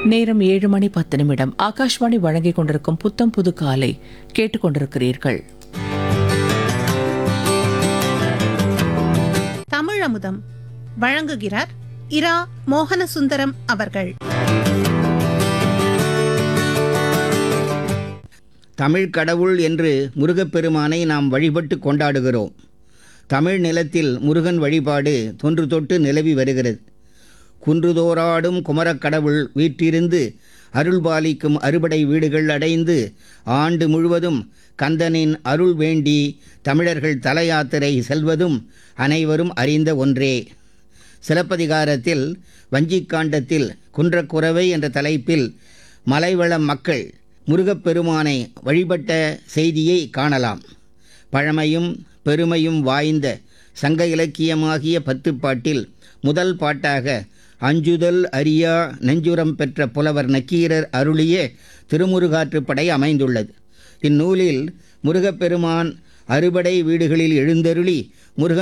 நேரம் ஏழு மணி பத்து நிமிடம் ஆகாஷ்வாணி வழங்கிக் கொண்டிருக்கும் புத்தம் புது காலை கேட்டுக்கொண்டிருக்கிறீர்கள் தமிழமுதம் வழங்குகிறார் இரா மோகனசுந்தரம் அவர்கள் தமிழ் கடவுள் என்று முருகப்பெருமானை நாம் வழிபட்டு கொண்டாடுகிறோம் தமிழ் நிலத்தில் முருகன் வழிபாடு தொன்று தொட்டு நிலவி வருகிறது குன்றுதோறாடும் குமரக் கடவுள் வீற்றிருந்து அருள்பாலிக்கும் அறுபடை வீடுகள் அடைந்து ஆண்டு முழுவதும் கந்தனின் அருள் வேண்டி தமிழர்கள் தல யாத்திரை செல்வதும் அனைவரும் அறிந்த ஒன்றே சிலப்பதிகாரத்தில் வஞ்சிக்காண்டத்தில் குன்றக்குறவை என்ற தலைப்பில் மலைவளம் மக்கள் முருகப்பெருமானை வழிபட்ட செய்தியை காணலாம் பழமையும் பெருமையும் வாய்ந்த சங்க இலக்கியமாகிய பத்துப்பாட்டில் முதல் பாட்டாக அஞ்சுதல் அரியா நெஞ்சுரம் பெற்ற புலவர் நக்கீரர் அருளிய திருமுருகாற்றுப்படை அமைந்துள்ளது இந்நூலில் முருகப்பெருமான் அறுபடை வீடுகளில் எழுந்தருளி முருகன்